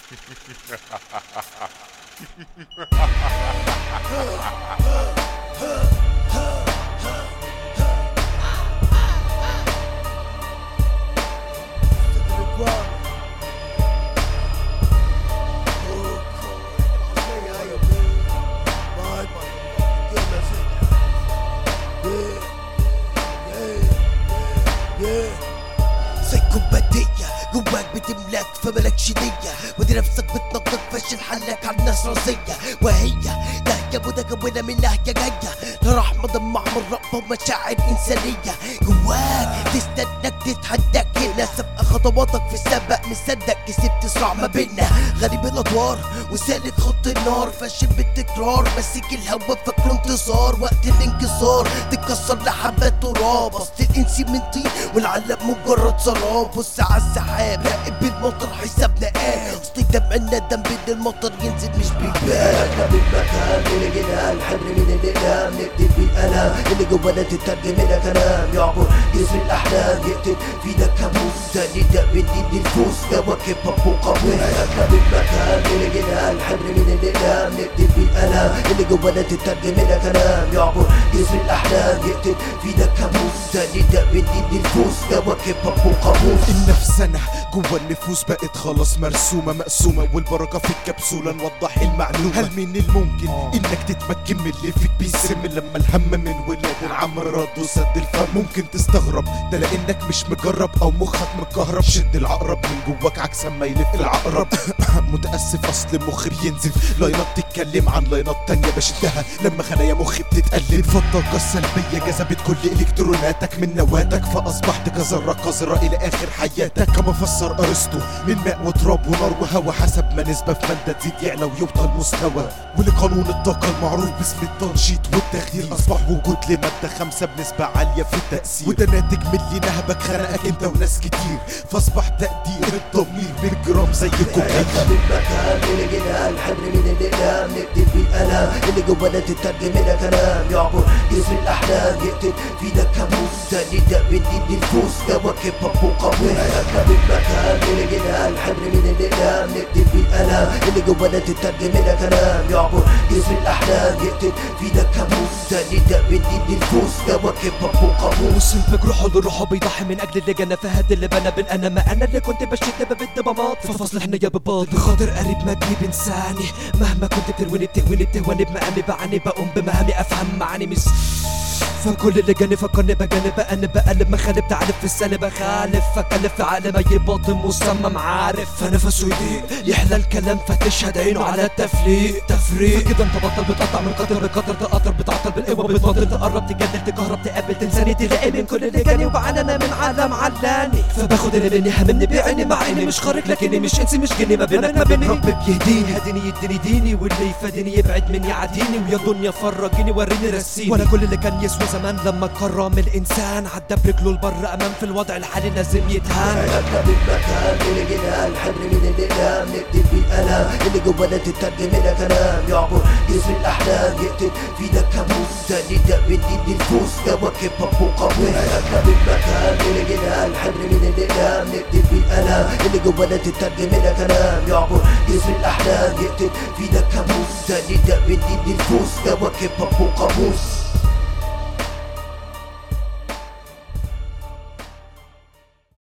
سيكوباتية جواك بتملاك فملكش نية ودي نفسك بتنطط فشل حلك على الناس راسية وهي نهجة متكونة من نهجة جاية لرحمة دمع من رأفة ومشاعر إنسانية جواك تستناك تتحداك هنا سابقة خطواتك في السبق مصدق كسبت صراع ما بينا غريب الأدوار وسالت خط النار فاشل بالتكرار ماسك الهوا فاكره انتصار وقت الانكسار تتكسر لحبات تراب اصل الانسي من طين والعالم مجرد سراب بص على السحاب راقب المطر حسابنا قال اصل دمع الندم بين المطر ينزل مش بيبان احنا بالمكان اللي جينا الحبر من الاقلام نكتب بالقلم اللي جوانا تترجم الى كلام يعبر جسر الاحلام يقتل فينا كابوس تاني ده بندي الفوز ده واكب اب وقابوس احنا بالمكان اللي جينا الحبر من الاقلام نكتب بالقلم اللي جوانا تترجم الى كلام يعبر جسر الاحلام يقتل فينا كابوس تاني ده بندي الفوز ده واكب اب وقابوس النفسنة جوا النفوس بقت خلاص مرسومة مقسومة والبركة في الكبسولة نوضح المعلومة هل من الممكن انك تتمكن من اللي فيك بيسم لما الهم من ولاد العم رد وسد الفم ممكن تستغرب ده لانك مش مجرب او مخك متكهرب شد العقرب من جواك عكس ما يلف العقرب متاسف اصل مخي بينزف لاينات تتكلم عن لاينات تانية بشدها لما خلايا مخي بتتقلب فالطاقة السلبية جذبت كل الكتروناتك من نواتك فاصبحت كذرة قذرة الى اخر حياتك كما فسر ارسطو من ماء وتراب ونار وهوا حسب ما نسبة في مادة تزيد يعلى ويوطى المستوى ولقانون الطاقة المعروف باسم التنشيط والتخدير اصبح وجود لمادة خمسة بنسبة عالية في التأثير وده ناتج من اللي نهبك خنقك انت وناس كتير فاصبح تقدير الضمير بالجرام زي كوكايين احنا بالمكان اللي جينا الحبر من الاقلام نكتب بالقلم اللي جوانا تترجم الى كلام يعبر جسر الاحلام يقتل فينا كابوس تاني ده بندي الفوز ده واكب اب وقابوس احنا بالمكان اللي جينا الحبر من الاقلام نكتب بالقلم اللي جوانا تترجم الى كلام يعبر جسر الاحلام يقتل فينا كابوس تاني ده بندي الفوز ده واكب اب وقابوس وصل بجروحه لروحه بيضحي من اجل اللي جنى فهد اللي بنى بين انا ما انا اللي كنت بشد باب الضبابات في فصل حنية بباطل بخاطر قريب ما تجيب انساني مهما كنت بترويني بتهويني بتهواني بمقامي بعاني بقوم بمهامي افهم معاني مش فكل اللي جاني فكرني بجاني بقلب بقلب مخالب تعرف في السنة بخالف فكلف في عالم اي باطن مصمم عارف فنفسه يضيق يحلى الكلام فتشهد عينه على التفليق تفريق فكده انت بطل بتقطع من قطر بقطر تقطر بتعطل بالقوة بتبطل تقرب تجدل تكهرب تقابل تنساني تلاقي من كل اللي جاني وبعاني انا من عالم علاني فباخد اللي مني هممني بعيني مع اني مش خارج لكني مش انسي مش جني ما بينك ما بيني ربي بيهديني هديني يديني ديني واللي يفاديني يبعد مني يعديني ويا دنيا فرجيني وريني رسيني وانا كل اللي كان يسوى زمان لما كرم الانسان عدى برجله لبر امام في الوضع الحالي لازم يتهان احنا بالمكان اللي جينا الحبر من الاقلام نكتب بالقلم اللي جوانا تترجم الى كلام يعبر جسر الاحلام يقتل فينا كابوس تاني ده بندي الفوز ده واكب اب وقابوس احنا بالمكان اللي جينا الحبر من الاقلام نكتب بالقلم اللي جوانا تترجم الى كلام يعبر جسر الاحلام يقتل فينا كابوس تاني ده بندي الفوز ده واكب اب وقابوس